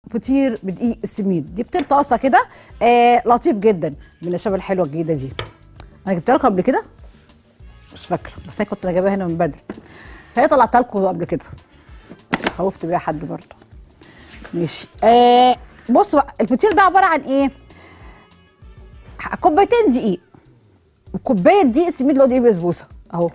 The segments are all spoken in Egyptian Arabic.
فطير بدقيق السميد دي فطير طاسه كده آه لطيف جدا من الشبه الحلوه الجديده دي انا جبتها لكم قبل كده مش فاكره بس انا كنت جايباها هنا من بدري فهي طلعتها لكم قبل كده خوفت بيها حد برضه ماشي آه بصوا بقى، الفطير ده عباره عن ايه كوبايتين دقيق وكوبايه دقيق سميد اللي هو دقيق بسبوسه اهو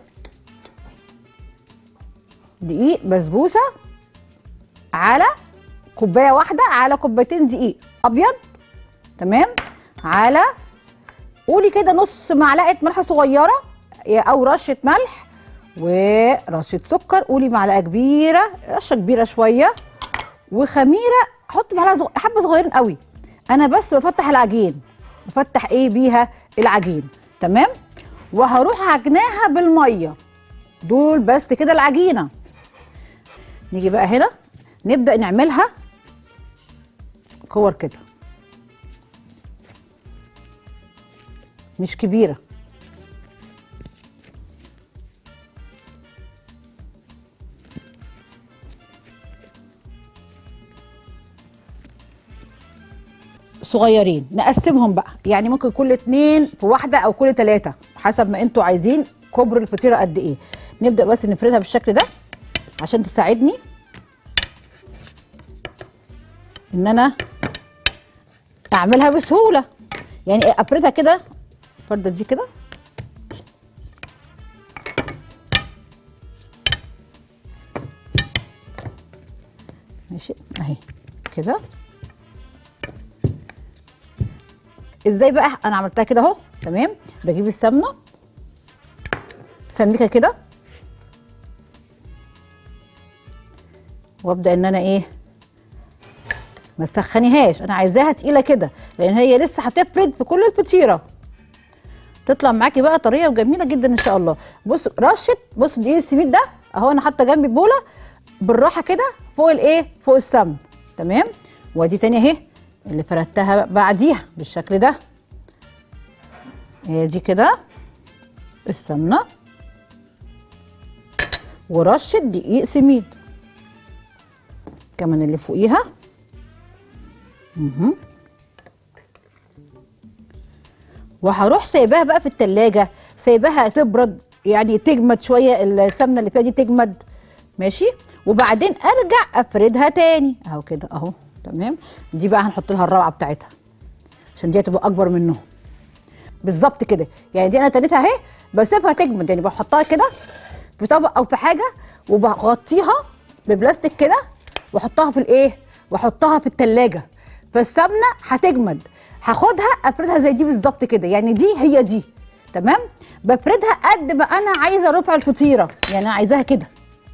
دقيق بسبوسه على كوبايه واحده على كوبايتين دقيق ابيض تمام على قولي كده نص معلقه ملح صغيره او رشه ملح ورشه سكر قولي معلقه كبيره رشه كبيره شويه وخميره حط معلقه صغ... حبه صغيرين قوي انا بس بفتح العجين بفتح ايه بيها العجين تمام وهروح عجناها بالميه دول بس كده العجينه نيجي بقى هنا نبدا نعملها كور كده مش كبيره صغيرين نقسمهم بقى يعني ممكن كل اتنين في واحده او كل تلاته حسب ما انتوا عايزين كبر الفطيره قد ايه نبدا بس نفردها بالشكل ده عشان تساعدني ان انا اعملها بسهوله يعني افردها كده الفرده دي كده ماشي اهي كده ازاي بقى انا عملتها كده اهو تمام بجيب السمنه سميكه كده وابدا ان انا ايه ما تسخنيهاش انا عايزاها تقيله كده لان هي لسه هتفرد في كل الفطيره تطلع معاكي بقى طريه وجميله جدا ان شاء الله بص رشه بص دقيق السميد ده اهو انا حاطه جنبي بوله بالراحه كده فوق الايه فوق السمن تمام وادي تاني اهي اللي فردتها بعديها بالشكل ده هي دي كده السمنه ورشه دقيق سميد كمان اللي فوقيها مهم. وهروح سايباها بقى في التلاجة سايباها تبرد يعني تجمد شوية السمنة اللي فيها دي تجمد ماشي وبعدين ارجع افردها تاني اهو كده اهو تمام دي بقى هنحط لها الروعة بتاعتها عشان دي هتبقى اكبر منهم بالظبط كده يعني دي انا تنيتها اهي بسيبها تجمد يعني بحطها كده في طبق او في حاجه وبغطيها ببلاستيك كده واحطها في الايه واحطها في التلاجة فالسمنه هتجمد هاخدها افردها زي دي بالظبط كده يعني دي هي دي تمام بفردها قد ما انا عايزه رفع الفطيره يعني انا عايزاها كده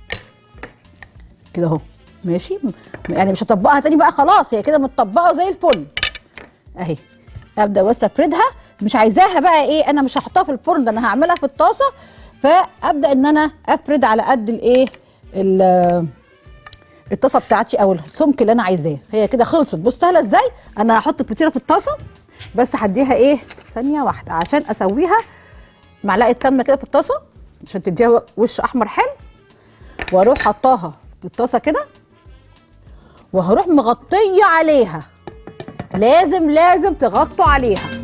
كده اهو ماشي يعني مش هطبقها تاني بقى خلاص هي كده متطبقه زي الفل اهي ابدا بس افردها مش عايزاها بقى ايه انا مش هحطها في الفرن ده انا هعملها في الطاسه فابدا ان انا افرد على قد الايه ال- الطاسه بتاعتي او السمك اللي انا عايزاه هي كده خلصت بص سهله ازاي انا هحط الفطيره في الطاسه بس هديها ايه ثانيه واحده عشان اسويها معلقه سمنه كده في الطاسه عشان تديها وش احمر حلو واروح حطاها في الطاسه كده وهروح مغطيه عليها لازم لازم تغطوا عليها